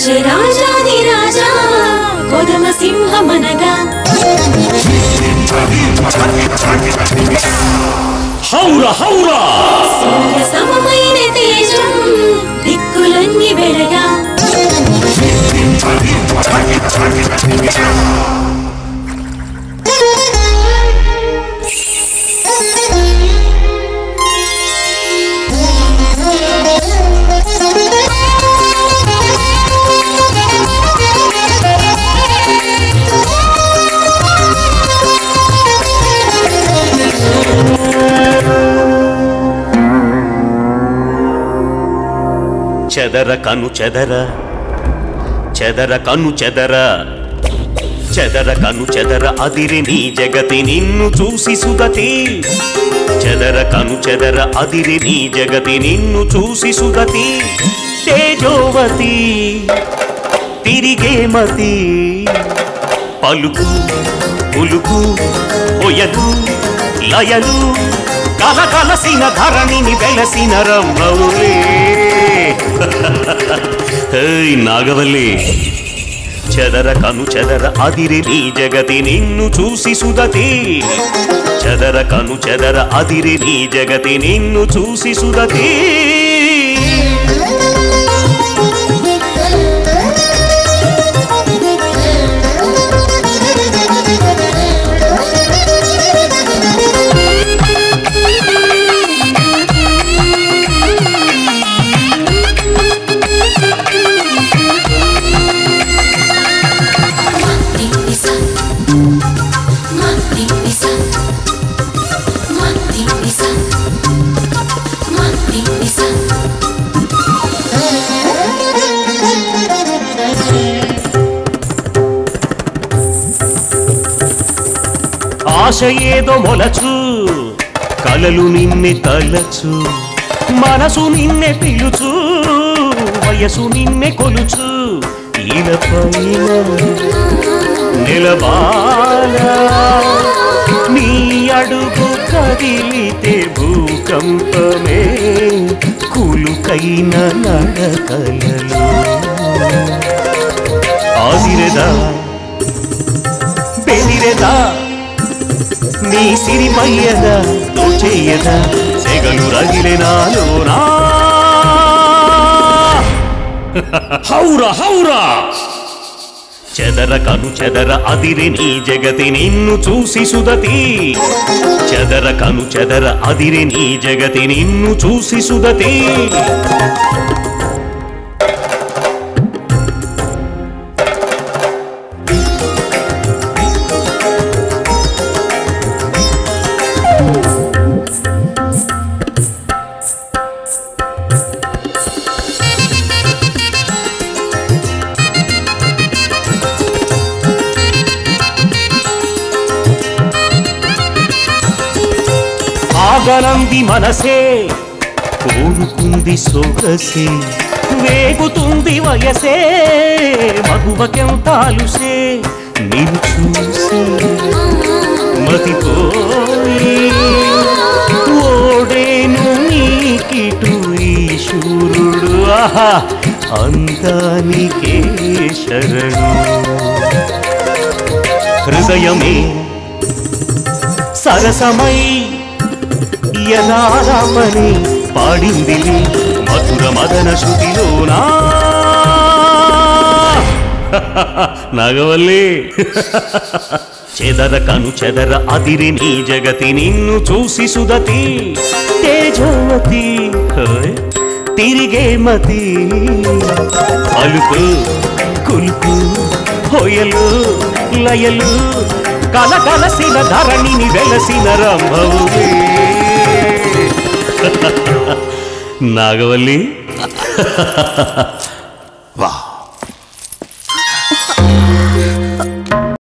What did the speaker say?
రాజాది రాజా కొదమ సింహమనగా హౌర హౌరా సూర్య సమమైన తేజం దిక్కులన్నీ వెలగా చెదర కను చెదర చెదర కను చెదర చెదర కను చెదర అదిరి నీ జగతి నిన్ను చూసి సుగతి చెదర కను చెదర అదిరి నీ జగతి నిన్ను చూసి సుగతి తేజోవతి తిరిగే మతి పలుకు పులుకు ఒయలు లయలు కల కలసిన ధరణిని వెలసిన రమ్మౌలే ఏయ్ నాగవల్లి చెదర కను చెదర అదిరి నీ జగతి నిన్ను చూసి సుదతి చెదర కను చెదర అదిరి నీ జగతి నిన్ను చూసి సుదతి Matipisa Matipisa Matipisa Matipisa ఆశ ఏదో మొలచు కలలు నిన్నే తలచు మనసు నిన్నే పిలుచు వయసు నిన్నే కొలుచు ఈలపైన నిలబాల నీ అడుగు కదిలితే భూకంపమే కులుకైన నడకలలో ఆదిరెదా బెదిరెదా నీ సిరిమయ్యదా దోచేయదా సెగలు రగిలినాలోనా హౌరా హౌరా చెదర కను చెదర అదిరి నీ జగతి నిన్ను చూసి సుదతి చెదర కను చెదర అదిరి నీ జగతి నిన్ను చూసి సుదతి ఆగనంది మనసే కోరుకుంది సొగసే వేగుతుంది వయసే మగువకెంతాలుసే నిన్ను చూసి మతిపోయి ఓడేను నీకిటు ఈ శూరుడు ఆహా అందానికే శరణు హృదయమే సరసమై యదారాపని పాడిందిలి మధుర మదన శృతిలోనా నాగవల్లి చెదర కను చెదర అదిరి నీ జగతి నిన్ను చూసి సుదతి తేజవతి హోయ్, తిరిగే మతి అలుపు కులుపు హోయలు లయలు కల కలసిన ధరణిని వెలసిన రంభవులే నాగవల్లి వా